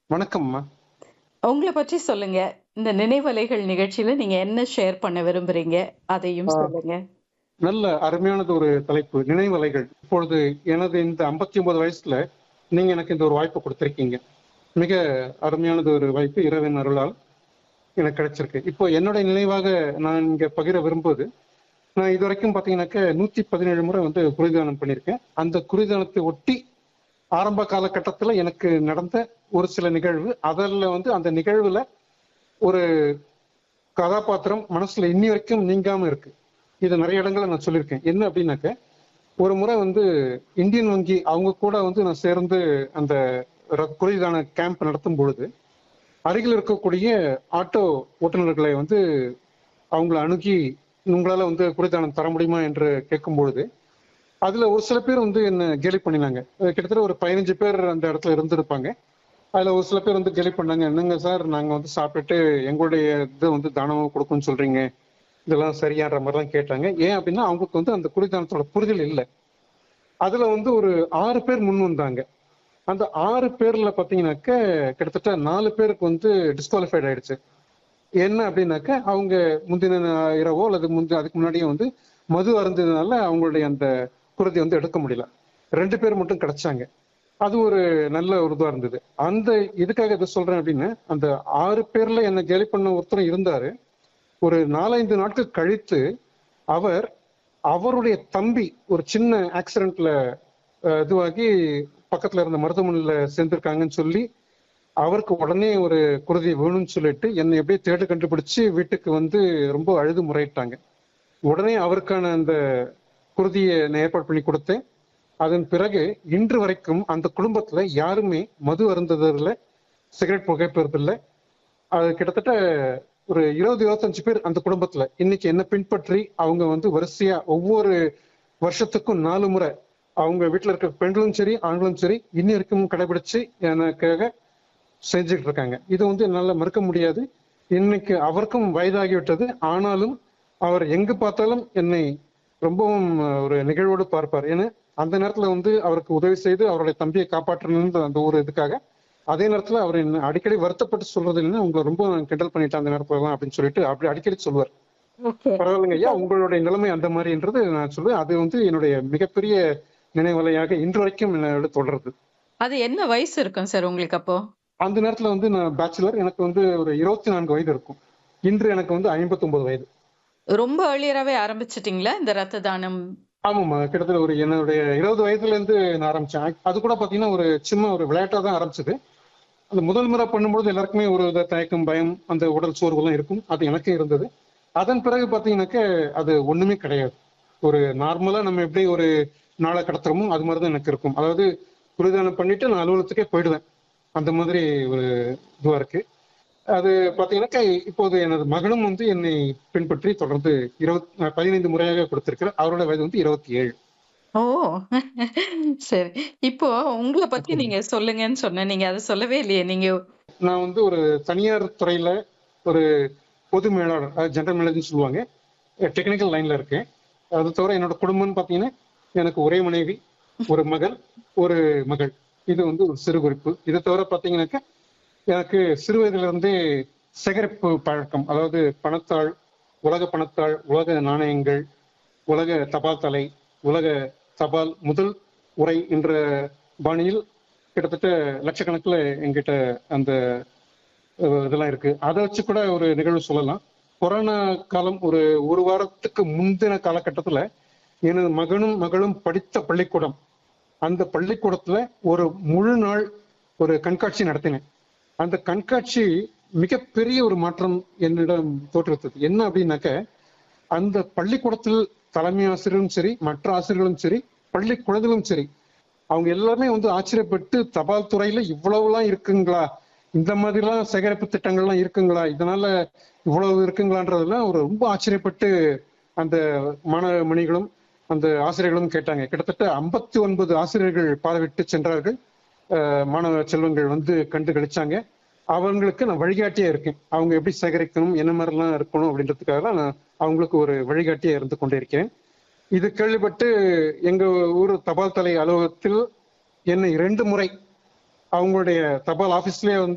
வணக்கம்மா உங்கள பற்றி சொல்லுங்க. இந்த நினைவலைகள் நிகழ்ச்சியில நீங்க என்ன ஷேர் பண்ண விரும்புறீங்க? அதையும் ஆ. சொல்லுங்க. நல்ல அருமையானது ஒரு தலைப்பு நினைவலைகள் இப்பொழுது எனது இந்த 59 வயசுல நீங்க எனக்கு இந்த ஒரு வாய்ப்பு கொடுத்திருக்கீங்க மிக அருமையானது ஒரு வாய்ப்பு இறைவன் அருளால் எனக்கு கிடைச்சிருக்கு இப்போ என்னுடைய நினைவாக நான் இங்க பகிர விரும்புவது நான் இது வரைக்கும் பாத்தீங்கன்னாக்க நூத்தி பதினேழு முறை வந்து குருதானம் பண்ணியிருக்கேன் அந்த குருதானத்தை ஒட்டி ஆரம்ப காலகட்டத்துல எனக்கு நடந்த ஒரு சில நிகழ்வு அதில் வந்து அந்த நிகழ்வுல ஒரு கதாபாத்திரம் மனசுல இன்னி வரைக்கும் நீங்காம இருக்கு இது நிறைய இடங்கள்ல நான் சொல்லியிருக்கேன் என்ன அப்படின்னாக்க ஒரு முறை வந்து இந்தியன் வங்கி அவங்க கூட வந்து நான் சேர்ந்து அந்த ர- குருதான கேம்ப் நடத்தும் பொழுது அருகில் இருக்கக்கூடிய ஆட்டோ ஓட்டுநர்களை வந்து அவங்கள அணுகி உங்களால வந்து குருதானம் தர முடியுமா என்று கேட்கும் பொழுது அதுல ஒரு சில பேர் வந்து என்ன கேலி பண்ணினாங்க அஹ் கிட்டத்தட்ட ஒரு பதினஞ்சு பேர் அந்த இடத்துல இருந்திருப்பாங்க அதுல ஒரு சில பேர் வந்து கேலி பண்ணாங்க என்னங்க சார் நாங்க வந்து சாப்பிட்டுட்டு எங்களுடைய இது வந்து தானமா கொடுக்கும்னு சொல்றீங்க இதெல்லாம் சரியான்ற மாதிரிலாம் கேட்டாங்க ஏன் அப்படின்னா அவங்களுக்கு வந்து அந்த குடிதானத்தோட புரிதல் இல்லை அதுல வந்து ஒரு ஆறு பேர் முன் வந்தாங்க அந்த ஆறு பேர்ல பாத்தீங்கன்னாக்க கிட்டத்தட்ட நாலு பேருக்கு வந்து டிஸ்குவாலிஃபைட் ஆயிடுச்சு என்ன அப்படின்னாக்க அவங்க முந்தின நா- இரவோ அல்லது முந்தி அதுக்கு முன்னாடியே வந்து மது அருந்ததுனால அவங்களுடைய அந்த குருதி வந்து எடுக்க முடியல ரெண்டு பேர் மட்டும் கிடைச்சாங்க அது ஒரு நல்ல ஒரு இதுவா இருந்தது அந்த இதுக்காக இதை சொல்றேன் அப்படின்னு அந்த ஆறு பேர்ல என்ன கேலி பண்ண ஒருத்தர் இருந்தாரு ஒரு நாலஞ்சு நாட்கள் கழித்து அவர் அவருடைய தம்பி ஒரு சின்ன ஆக்சிடென்ட்ல இதுவாகி பக்கத்துல இருந்த மருத்துவமனையில சேர்ந்திருக்காங்கன்னு சொல்லி அவருக்கு உடனே ஒரு குருதி வேணும்னு சொல்லிட்டு என்னை எப்படியே தேடு கண்டுபிடிச்சு வீட்டுக்கு வந்து ரொம்ப அழுது முறையிட்டாங்க உடனே அவருக்கான அந்த குருதியை நான் ஏற்பாடு பண்ணி கொடுத்தேன் அதன் பிறகு இன்று வரைக்கும் அந்த குடும்பத்துல யாருமே மது அருந்ததில்லை சிகரெட் புகைப்பதில்லை அது கிட்டத்தட்ட ஒரு இருபது இருபத்தஞ்சு பேர் அந்த குடும்பத்துல இன்னைக்கு என்ன பின்பற்றி அவங்க வந்து வரிசையா ஒவ்வொரு வருஷத்துக்கும் நாலு முறை அவங்க வீட்டுல இருக்க பெண்களும் சரி ஆண்களும் சரி இன்னி வரைக்கும் கடைபிடிச்சு எனக்காக செஞ்சுட்டு இருக்காங்க இது வந்து என்னால மறுக்க முடியாது இன்னைக்கு அவருக்கும் வயதாகிவிட்டது ஆனாலும் அவர் எங்கு பார்த்தாலும் என்னை ரொம்பவும் அஹ், ஒரு நிகழ்வோடு பார்ப்பார் ஏன்னா அந்த நேரத்துல வந்து அவருக்கு உதவி செய்து அவருடைய தம்பியை காப்பாற்றணும்ன்ற அந்த ஒரு இதுக்காக அதே நேரத்துல அவர் என்ன அடிக்கடி வருத்தப்பட்டு சொல்றது இல்லைன்னா உங்களை ரொம்ப நான் கிண்டல் பண்ணிட்டேன் அந்த நேரத்துல தான் அப்படின்னு சொல்லிட்டு அப்படி அடிக்கடி சொல்லுவார் ஓகே. பரவாயில்லைங்க ஐயா உங்களுடைய நிலைமை அந்த மாதிரின்றது நான் சொல்லுவேன் அது வந்து என்னுடைய மிகப்பெரிய நினைவலையாக இன்று வரைக்கும் என்னோட தொடருது அது என்ன வயசு இருக்கும் சார் உங்களுக்கு அப்போ? அந்த நேரத்துல வந்து நான் பேச்சுலர் எனக்கு வந்து ஒரு இருபத்தி நான்கு வயது இருக்கும் இன்று எனக்கு வந்து 59 வயது ரொம்ப ஏர்லியராவே ஆரம்பிச்சிட்டீங்களா இந்த ரத்த தானம்? ஆமாம்மா கிட்டத்தட்ட ஒரு என்னுடைய இருபது வயதுல இருந்து நான் ஆரம்பிச்சேன் அது கூட பாத்தீங்கன்னா ஒரு சின்ன ஒரு விளையாட்டா தான் ஆரம்பிச்சது அந்த முதல் முறை பண்ணும்போது எல்லாருக்குமே ஒரு வித தயக்கம் பயம் அந்த உடல் சோர்வுலாம் இருக்கும் அது எனக்கும் இருந்தது அதன் பிறகு பாத்தீங்கன்னாக்க அது ஒண்ணுமே கிடையாது ஒரு நார்மலா நம்ம எப்படி ஒரு நாளை கடத்துறோமோ அது மாதிரி தான் எனக்கு இருக்கும் அதாவது குருதானம் பண்ணிட்டு நான் அலுவலகத்துக்கே போயிடுவேன் அந்த மாதிரி ஒரு இதுவா இருக்கு அது பாத்தீங்கன்னாக்கா இப்போது எனது மகனும் வந்து என்னை பின்பற்றி தொடர்ந்து இருபத்தி பதினைந்து முறையாக கொடுத்திருக்கிறார் அவரோட வயது வந்து இருபத்தி ஏழு ஓ! சரி. இப்போ உங்கள பத்தி நீங்க சொல்லுங்கன்னு சொன்னேன். நீங்க அத சொல்லவே இல்லையே. நீங்க நான் வந்து ஒரு தனியார் துறையில ஒரு பொது மேலாளர் அதாவது ஜெனரல் மேனேஜர்னு சொல்லுவாங்க டெக்னிக்கல் லைன்ல இருக்கேன் அது தவிர என்னோட குடும்பம்னு பாத்தீங்கன்னா எனக்கு ஒரே மனைவி ஒரு மகள் ஒரு மகள் இது வந்து ஒரு சிறு குறிப்பு இதை தவிர பாத்தீங்கன்னாக்கா எனக்கு சிறு வயதுல இருந்தே சேகரிப்பு பழக்கம் அதாவது பணத்தாள் உலக பணத்தாள் உலக நாணயங்கள் உலக தபால் தலை உலக தபால் முதல் உரை என்ற பாணியில் கிட்டத்தட்ட லட்சக்கணக்கில் எங்கிட்ட அந்த அஹ், இதெல்லாம் இருக்கு அதை வச்சு கூட ஒரு நிகழ்வு சொல்லலாம் கொரோனா காலம் ஒரு ஒரு வாரத்துக்கு முந்தின காலகட்டத்துல எனது மகனும் மகளும் படித்த பள்ளிக்கூடம் அந்த பள்ளிக்கூடத்துல ஒரு முழு நாள் ஒரு கண்காட்சி நடத்தினேன் அந்த கண்காட்சி மிகப்பெரிய ஒரு மாற்றம் என்னிடம் தோற்றுவித்தது என்ன அப்படின்னாக்க அந்த பள்ளிக்கூடத்தில் தலைமை ஆசிரியரும் சரி மற்ற ஆசிரியர்களும் சரி பள்ளி குழந்தைகளும் சரி அவங்க எல்லாருமே வந்து ஆச்சரியப்பட்டு தபால் துறையில இவ்வளவுலாம் இருக்குங்களா இந்த மாதிரிலாம் சேகரிப்பு திட்டங்கள்லாம் இருக்குங்களா இதனால இவ்வளவு இருக்குங்களான்றதெல்லாம் ஒரு ரொம்ப ஆச்சரியப்பட்டு அந்த மாணவ மணிகளும் அந்த ஆசிரியர்களும் கேட்டாங்க கிட்டத்தட்ட ஐம்பத்தி ஒன்பது ஆசிரியர்கள் பார்வையிட்டு சென்றார்கள் அஹ் மாணவ செல்வங்கள் வந்து கண்டு கழிச்சாங்க அவங்களுக்கு நான் வழிகாட்டியா இருக்கேன் அவங்க எப்படி சேகரிக்கணும் என்ன மாதிரிலாம் இருக்கணும் அப்படின்றதுக்காக தான் நான் அவங்களுக்கு ஒரு வழிகாட்டியா இருந்து கொண்டே இருக்கிறேன் இது கேள்விப்பட்டு எங்க ஊர் தபால் தலை அலுவலகத்தில் என்னை இரண்டு முறை அவங்களுடைய தபால் ஆபீஸ்லயே வந்து